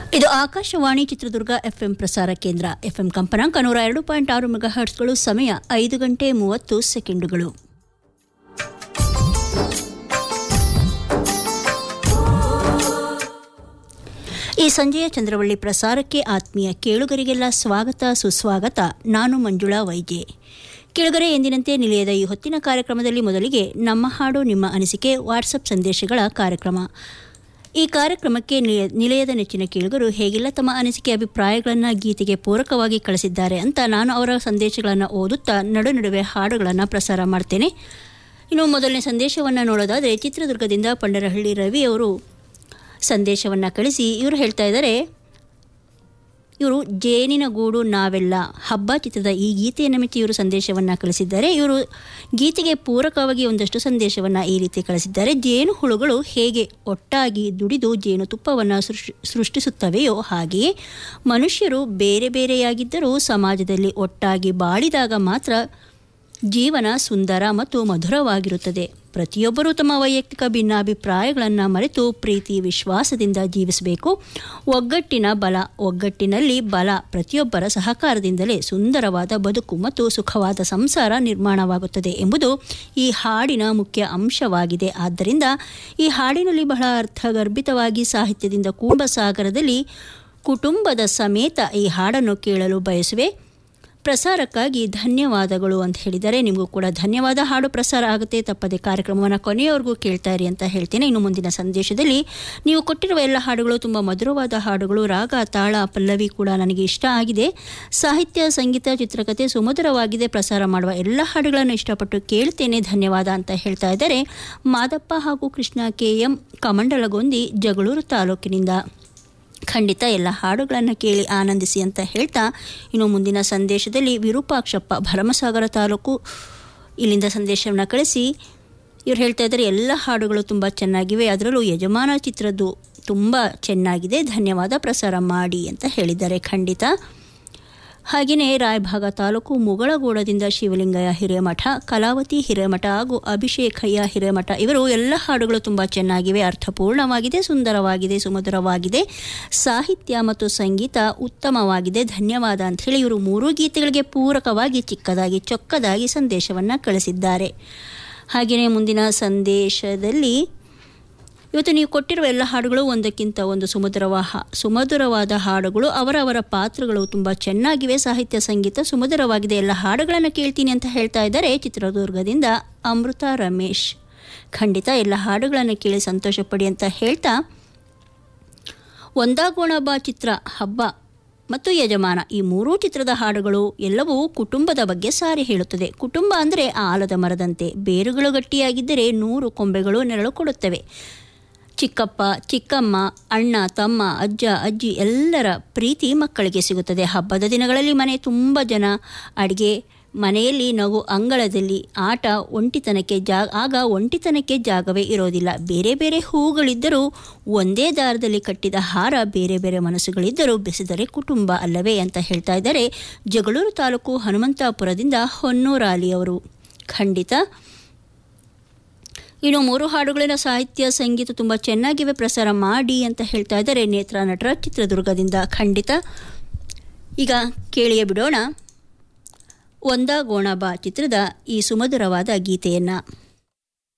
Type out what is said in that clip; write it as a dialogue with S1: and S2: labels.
S1: ಇದು ಆಕಾಶವಾಣಿ ಚಿತ್ರದುರ್ಗ ಎಫ್ಎಂ ಪ್ರಸಾರ ಕೇಂದ್ರ ಎಫ್ಎಂ ಕಂಪನಾಂಕ ನೂರ ಎರಡು ಪಾಯಿಂಟ್ ಆರು ಮೆಗಾಹರ್ಟ್ಸ್ಗಳು ಸಮಯ ಐದು ಗಂಟೆ ಮೂವತ್ತು ಸೆಕೆಂಡುಗಳು ಈ ಸಂಜೆಯ ಚಂದ್ರವಳ್ಳಿ ಪ್ರಸಾರಕ್ಕೆ ಆತ್ಮೀಯ ಕೇಳುಗರಿಗೆಲ್ಲ ಸ್ವಾಗತ ಸುಸ್ವಾಗತ ನಾನು ಮಂಜುಳಾ ವೈದ್ಯೆ ಕೇಳುಗರೆ ಎಂದಿನಂತೆ ನಿಲಯದ ಈ ಹೊತ್ತಿನ ಕಾರ್ಯಕ್ರಮದಲ್ಲಿ ಮೊದಲಿಗೆ ನಮ್ಮ ಹಾಡು ನಿಮ್ಮ ಅನಿಸಿಕೆ ವಾಟ್ಸಪ್ ಸಂದೇಶಗಳ ಕಾರ್ಯಕ್ರಮ ಈ ಕಾರ್ಯಕ್ರಮಕ್ಕೆ ನಿಲಯ- ನಿಲಯದ ನೆಚ್ಚಿನ ಕೇಳುಗರು ಹೇಗೆಲ್ಲ ತಮ್ಮ ಅನಿಸಿಕೆ ಅಭಿಪ್ರಾಯಗಳನ್ನು ಗೀತೆಗೆ ಪೂರಕವಾಗಿ ಕಳಿಸಿದ್ದಾರೆ ಅಂತ ನಾನು ಅವರ ಸಂದೇಶಗಳನ್ನು ಓದುತ್ತಾ ನಡು ನಡುವೆ ಹಾಡುಗಳನ್ನು ಪ್ರಸಾರ ಮಾಡ್ತೇನೆ ಇನ್ನು ಮೊದಲನೇ ಸಂದೇಶವನ್ನು ನೋಡೋದಾದರೆ ಚಿತ್ರದುರ್ಗದಿಂದ ಪಂಡರಹಳ್ಳಿ ರವಿ ಅವರು ಸಂದೇಶವನ್ನು ಕಳಿಸಿ ಇವರು ಹೇಳ್ತಾ ಇದ್ದಾರೆ ಇವರು ಜೇನಿನ ಗೂಡು ನಾವೆಲ್ಲ ಹಬ್ಬ ಚಿತ್ರದ ಈ ಗೀತೆಯನ್ನು ಮೆಚ್ಚಿ ಇವರು ಸಂದೇಶವನ್ನು ಕಳಿಸಿದ್ದಾರೆ ಇವರು ಗೀತೆಗೆ ಪೂರಕವಾಗಿ ಒಂದಷ್ಟು ಸಂದೇಶವನ್ನು ಈ ರೀತಿ ಕಳಿಸಿದ್ದಾರೆ ಜೇನು ಹುಳುಗಳು ಹೇಗೆ ಒಟ್ಟಾಗಿ ದುಡಿದು ಜೇನುತುಪ್ಪವನ್ನು ಸೃಷ್ಟಿ ಸೃಷ್ಟಿಸುತ್ತವೆಯೋ ಹಾಗೆಯೇ ಮನುಷ್ಯರು ಬೇರೆ ಬೇರೆಯಾಗಿದ್ದರೂ ಸಮಾಜದಲ್ಲಿ ಒಟ್ಟಾಗಿ ಬಾಳಿದಾಗ ಮಾತ್ರ ಜೀವನ ಸುಂದರ ಮತ್ತು ಮಧುರವಾಗಿರುತ್ತದೆ ಪ್ರತಿಯೊಬ್ಬರೂ ತಮ್ಮ ವೈಯಕ್ತಿಕ ಭಿನ್ನಾಭಿಪ್ರಾಯಗಳನ್ನು ಮರೆತು ಪ್ರೀತಿ ವಿಶ್ವಾಸದಿಂದ ಜೀವಿಸಬೇಕು ಒಗ್ಗಟ್ಟಿನ ಬಲ ಒಗ್ಗಟ್ಟಿನಲ್ಲಿ ಬಲ ಪ್ರತಿಯೊಬ್ಬರ ಸಹಕಾರದಿಂದಲೇ ಸುಂದರವಾದ ಬದುಕು ಮತ್ತು ಸುಖವಾದ ಸಂಸಾರ ನಿರ್ಮಾಣವಾಗುತ್ತದೆ ಎಂಬುದು ಈ ಹಾಡಿನ ಮುಖ್ಯ ಅಂಶವಾಗಿದೆ ಆದ್ದರಿಂದ ಈ ಹಾಡಿನಲ್ಲಿ ಬಹಳ ಅರ್ಥಗರ್ಭಿತವಾಗಿ ಸಾಹಿತ್ಯದಿಂದ ಕುಟುಂಬ ಸಾಗರದಲ್ಲಿ ಕುಟುಂಬದ ಸಮೇತ ಈ ಹಾಡನ್ನು ಕೇಳಲು ಬಯಸುವೆ ಪ್ರಸಾರಕ್ಕಾಗಿ ಧನ್ಯವಾದಗಳು ಅಂತ ಹೇಳಿದ್ದಾರೆ ನಿಮಗೂ ಕೂಡ ಧನ್ಯವಾದ ಹಾಡು ಪ್ರಸಾರ ಆಗುತ್ತೆ ತಪ್ಪದೆ ಕಾರ್ಯಕ್ರಮವನ್ನು ಕೊನೆಯವರೆಗೂ ಕೇಳ್ತಾ ಇರಿ ಅಂತ ಹೇಳ್ತೇನೆ ಇನ್ನು ಮುಂದಿನ ಸಂದೇಶದಲ್ಲಿ ನೀವು ಕೊಟ್ಟಿರುವ ಎಲ್ಲ ಹಾಡುಗಳು ತುಂಬ ಮಧುರವಾದ ಹಾಡುಗಳು ರಾಗ ತಾಳ ಪಲ್ಲವಿ ಕೂಡ ನನಗೆ ಇಷ್ಟ ಆಗಿದೆ ಸಾಹಿತ್ಯ ಸಂಗೀತ ಚಿತ್ರಕಥೆ ಸುಮಧುರವಾಗಿದೆ ಪ್ರಸಾರ ಮಾಡುವ ಎಲ್ಲ ಹಾಡುಗಳನ್ನು ಇಷ್ಟಪಟ್ಟು ಕೇಳ್ತೇನೆ ಧನ್ಯವಾದ ಅಂತ ಹೇಳ್ತಾ ಇದ್ದಾರೆ ಮಾದಪ್ಪ ಹಾಗೂ ಕೃಷ್ಣ ಕೆ ಎಂ ಕಮಂಡಲಗೊಂದಿ ಜಗಳೂರು ತಾಲೂಕಿನಿಂದ ಖಂಡಿತ ಎಲ್ಲ ಹಾಡುಗಳನ್ನು ಕೇಳಿ ಆನಂದಿಸಿ ಅಂತ ಹೇಳ್ತಾ ಇನ್ನು ಮುಂದಿನ ಸಂದೇಶದಲ್ಲಿ ವಿರೂಪಾಕ್ಷಪ್ಪ ಭರಮಸಾಗರ ತಾಲೂಕು ಇಲ್ಲಿಂದ ಸಂದೇಶವನ್ನು ಕಳಿಸಿ ಇವ್ರು ಹೇಳ್ತಾ ಇದ್ದಾರೆ ಎಲ್ಲ ಹಾಡುಗಳು ತುಂಬ ಚೆನ್ನಾಗಿವೆ ಅದರಲ್ಲೂ ಯಜಮಾನ ಚಿತ್ರದ್ದು ತುಂಬ ಚೆನ್ನಾಗಿದೆ ಧನ್ಯವಾದ ಪ್ರಸಾರ ಮಾಡಿ ಅಂತ ಹೇಳಿದ್ದಾರೆ ಖಂಡಿತ ಹಾಗೆಯೇ ರಾಯಭಾಗ ತಾಲೂಕು ಮುಗಳಗೂಡದಿಂದ ಶಿವಲಿಂಗಯ್ಯ ಹಿರೇಮಠ ಕಲಾವತಿ ಹಿರೇಮಠ ಹಾಗೂ ಅಭಿಷೇಕಯ್ಯ ಹಿರೇಮಠ ಇವರು ಎಲ್ಲ ಹಾಡುಗಳು ತುಂಬ ಚೆನ್ನಾಗಿವೆ ಅರ್ಥಪೂರ್ಣವಾಗಿದೆ ಸುಂದರವಾಗಿದೆ ಸುಮಧುರವಾಗಿದೆ ಸಾಹಿತ್ಯ ಮತ್ತು ಸಂಗೀತ ಉತ್ತಮವಾಗಿದೆ ಧನ್ಯವಾದ ಅಂತ ಹೇಳಿ ಇವರು ಮೂರೂ ಗೀತೆಗಳಿಗೆ ಪೂರಕವಾಗಿ ಚಿಕ್ಕದಾಗಿ ಚೊಕ್ಕದಾಗಿ ಸಂದೇಶವನ್ನು ಕಳಿಸಿದ್ದಾರೆ ಹಾಗೆಯೇ ಮುಂದಿನ ಸಂದೇಶದಲ್ಲಿ ಇವತ್ತು ನೀವು ಕೊಟ್ಟಿರುವ ಎಲ್ಲ ಹಾಡುಗಳು ಒಂದಕ್ಕಿಂತ ಒಂದು ಸುಮಧುರವ ಸುಮಧುರವಾದ ಹಾಡುಗಳು ಅವರವರ ಪಾತ್ರಗಳು ತುಂಬ ಚೆನ್ನಾಗಿವೆ ಸಾಹಿತ್ಯ ಸಂಗೀತ ಸುಮಧುರವಾಗಿದೆ ಎಲ್ಲ ಹಾಡುಗಳನ್ನು ಕೇಳ್ತೀನಿ ಅಂತ ಹೇಳ್ತಾ ಇದ್ದಾರೆ ಚಿತ್ರದುರ್ಗದಿಂದ ಅಮೃತ ರಮೇಶ್ ಖಂಡಿತ ಎಲ್ಲ ಹಾಡುಗಳನ್ನು ಕೇಳಿ ಸಂತೋಷಪಡಿ ಅಂತ ಹೇಳ್ತಾ ಒಂದಾಗೋಣ ಬಾ ಚಿತ್ರ ಹಬ್ಬ ಮತ್ತು ಯಜಮಾನ ಈ ಮೂರೂ ಚಿತ್ರದ ಹಾಡುಗಳು ಎಲ್ಲವೂ ಕುಟುಂಬದ ಬಗ್ಗೆ ಸಾರಿ ಹೇಳುತ್ತದೆ ಕುಟುಂಬ ಅಂದರೆ ಆಲದ ಮರದಂತೆ ಬೇರುಗಳು ಗಟ್ಟಿಯಾಗಿದ್ದರೆ ನೂರು ಕೊಂಬೆಗಳು ನೆರಳು ಕೊಡುತ್ತವೆ ಚಿಕ್ಕಪ್ಪ ಚಿಕ್ಕಮ್ಮ ಅಣ್ಣ ತಮ್ಮ ಅಜ್ಜ ಅಜ್ಜಿ ಎಲ್ಲರ ಪ್ರೀತಿ ಮಕ್ಕಳಿಗೆ ಸಿಗುತ್ತದೆ ಹಬ್ಬದ ದಿನಗಳಲ್ಲಿ ಮನೆ ತುಂಬ ಜನ ಅಡುಗೆ ಮನೆಯಲ್ಲಿ ನಗು ಅಂಗಳದಲ್ಲಿ ಆಟ ಒಂಟಿತನಕ್ಕೆ ಜಾಗ ಆಗ ಒಂಟಿತನಕ್ಕೆ ಜಾಗವೇ ಇರೋದಿಲ್ಲ ಬೇರೆ ಬೇರೆ ಹೂಗಳಿದ್ದರೂ ಒಂದೇ ದಾರದಲ್ಲಿ ಕಟ್ಟಿದ ಹಾರ ಬೇರೆ ಬೇರೆ ಮನಸ್ಸುಗಳಿದ್ದರೂ ಬೆಸೆದರೆ ಕುಟುಂಬ ಅಲ್ಲವೇ ಅಂತ ಹೇಳ್ತಾ ಇದ್ದಾರೆ ಜಗಳೂರು ತಾಲೂಕು ಹನುಮಂತಾಪುರದಿಂದ ಹೊನ್ನೂರಾಲಿ ಅವರು ಖಂಡಿತ ಇನ್ನು ಮೂರು ಹಾಡುಗಳಿನ ಸಾಹಿತ್ಯ ಸಂಗೀತ ತುಂಬ ಚೆನ್ನಾಗಿವೆ ಪ್ರಸಾರ ಮಾಡಿ ಅಂತ ಹೇಳ್ತಾ ಇದ್ದಾರೆ ನೇತ್ರ ನಟರ ಚಿತ್ರದುರ್ಗದಿಂದ ಖಂಡಿತ ಈಗ ಕೇಳಿಯೇ ಬಿಡೋಣ ಒಂದಾಗೋಣ ಬಾ ಚಿತ್ರದ ಈ ಸುಮಧುರವಾದ ಗೀತೆಯನ್ನು